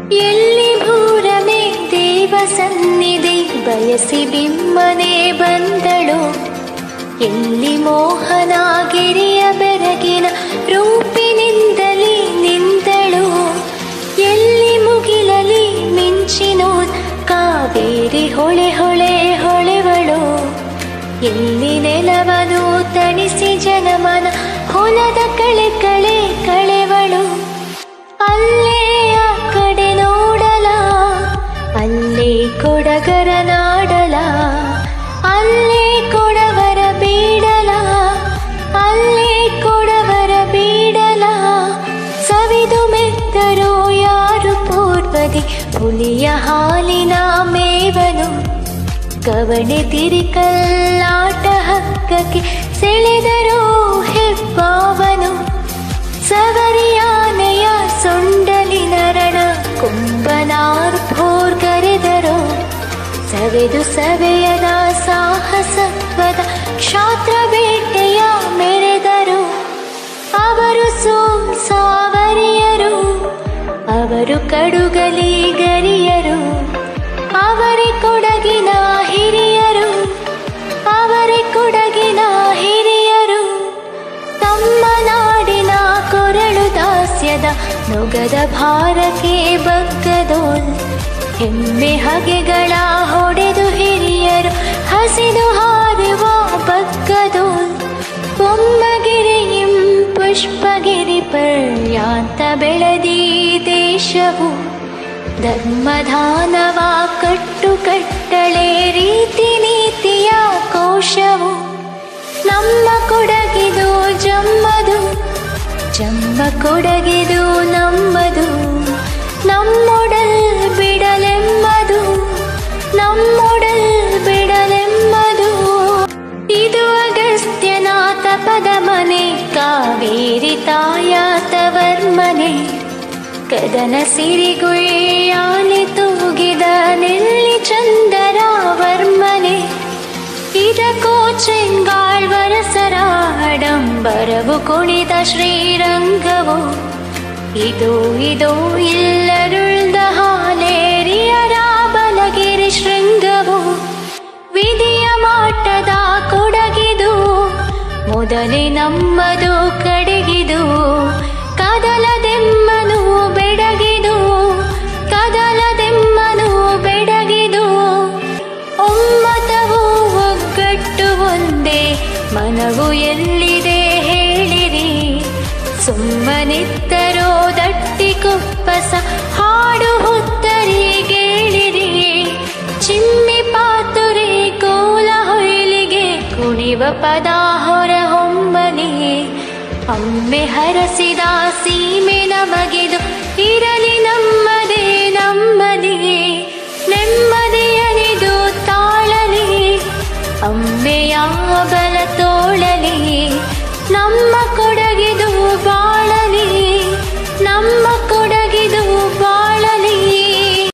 ಎಲ್ಲಿ ಭೂರಮೆ ದೇವ ಸನ್ನಿಧಿ ಬಯಸಿ ಬಿಮ್ಮನೆ ಬಂದಳು ಎಲ್ಲಿ ಮೋಹನಾಗಿರಿಯ ಬೆರಗಿನ ರೂಪಿನಿಂದಲೇ ನಿಂದಳು ಎಲ್ಲಿ ಮುಗಿಲಲಿ ಮಿಂಚಿನೋ ಕಾವೇರಿ ಹೊಳೆ ಹೊಳೆ ಹೊಳೆವಳು ಎಲ್ಲಿ ನೆಲವನು ತಣಿಸಿ ಜನಮನ ಹೊಲದ ಕಳೆ ಕಳೆ ಕಳೆವಳು ಅಲ್ಲೇ ಆ ಕಡೆ ನೋಡಲ ಅಲ್ಲೇ ಕೊಡಗರ ನಾಡಲ ಅಲ್ಲೇ ಕೊಡವರ ಬೀಡಲ ಅಲ್ಲೇ ಕೊಡವರ ಬೀಡಲ ಸವಿದು ಮೆತ್ತರೋ ಯಾರು ಪೂರ್ವದಿ ಹುಲಿಯ ಹಾಲಿನ ಮೇವನು ಕವಣೆ ತಿರಿಕಲ್ಲಾಟ ಹಕ್ಕಕ್ಕೆ ಸೆಳೆದರೋ ಹೆಬ್ಬಾವನು ಸವರಿಯಾನೆಯ ಸೊಂಡಲಿನ ರಣ ಕುಂಭನಾರ್ ಭೋರ್ ಕರೆದರು ಸವೆದು ಸವೆಯದ ಸಾಹಸತ್ವದ ಕ್ಷಾತ್ರ ಬೇಟೆಯ ಮೆರೆದರು ಅವರು ಸೋಂ ಸಾವರಿಯರು ಅವರು ಕಡುಗಲಿ ಗರಿಯರು ಅವರೇ ಕೊಡಗಿನ ಹಿರಿಯರು ಅವರೇ ಕೊಡಗಿನ ಹಿರಿಯರು ತಮ್ಮ ನಾಡಿನ ಕೊರಳು ದಾಸ್ಯದ ನೊಗದ ಭಾರಕ್ಕೆ ಬಗ್ಗದೋಲ್ ಹೆಮ್ಮೆ ಹಗೆಗಳ ಹೊಡೆದು ಹಿರಿಯರು ಹಸಿದು ಹಾರುವ ಬಗ್ಗದೋಲ್ ಬೊಮ್ಮಗಿರಿಯಿಂ ಪುಷ್ಪಗಿರಿ ಪರ್ಯಾಂತ ಬೆಳೆದಿ ದೇಶವು ಧರ್ಮಧಾನವ ಕಟ್ಟು ಕಟ್ಟಳೆ ರೀತಿ ನೀತಿಯ ಕೋಶವು ನಮ್ಮ ಕೊಡಗಿದು ಜಮ್ಮದು ಜಮ್ಮ ಕೊಡಗಿದು ನಮ್ಮದು ನಮ್ಮೊಡಲ್ ಬಿಡಲೆಮ್ಮದು ನಮ್ಮೊಡಲ್ ಬಿಡಲೆಮ್ಮದು ಇದು ಅಗಸ್ತ್ಯನ ತಪದ ಮನೆ ಕಾವೇರಿ ತಾಯಾತವರ್ಮನೆ ಕದನ ಸಿರಿಗುಯ್ಯಾಲಿ ತೂಗಿದ ನೆಲ್ಲಿ ಚಂದರ ವರ್ಮನೆ ಇದಕ್ಕೋ ಚೆಂಗಾಳ್ವರಸರ ಆಡಂಬರವು ಕುಣಿದ ಶ್ರೀರಂಗವು ಇದು ಇದು ಇಲ್ಲರುಳ್ದ ಹಾಲೇರಿಯರ ಬಲಗಿರಿ ಶೃಂಗವು ವಿಧಿಯ ಮಾಟದ ಕೊಡಗಿದು ಮೊದಲೇ ನಮ್ಮದು ಕಡೆಗಿದು ಕದಲದೆಮ್ಮನು ಬೆಡಗಿದು ಕದಲದೆಮ್ಮನು ಬೆಡಗಿದು ಒಮ್ಮತವು ಒಗ್ಗಟ್ಟು ಒಂದೇ ಮನವು ಎಲ್ಲಿದೆ ಹೇಳಿರಿ ಸುಮ್ಮನಿತ್ತರೋ ದಟ್ಟಿ ಕುಪ್ಪಸ ಹಾಡು ಹುತ್ತರಿ ಕೇಳಿರಿ ಚಿಮ್ಮಿ ಪಾತುರಿ ಕೋಲ ಹೊಯ್ಲಿಗೆ ಕುಣಿವ ಪದ ಹೊರ ಹೊಮ್ಮಲಿ ಅಮ್ಮೆ ಹರಸಿದ ಸೀಮೆ ನಮಗಿದು ಇರಲಿ ನಮ್ಮದೇ ನಮ್ಮದೇ ನೆಮ್ಮದಿಯನಿದು ತಾಳಲಿ ಅಮ್ಮೆಯ ಬಲ ತೋಳಲಿ ನಮ್ಮ ಕೊಡಗಿದು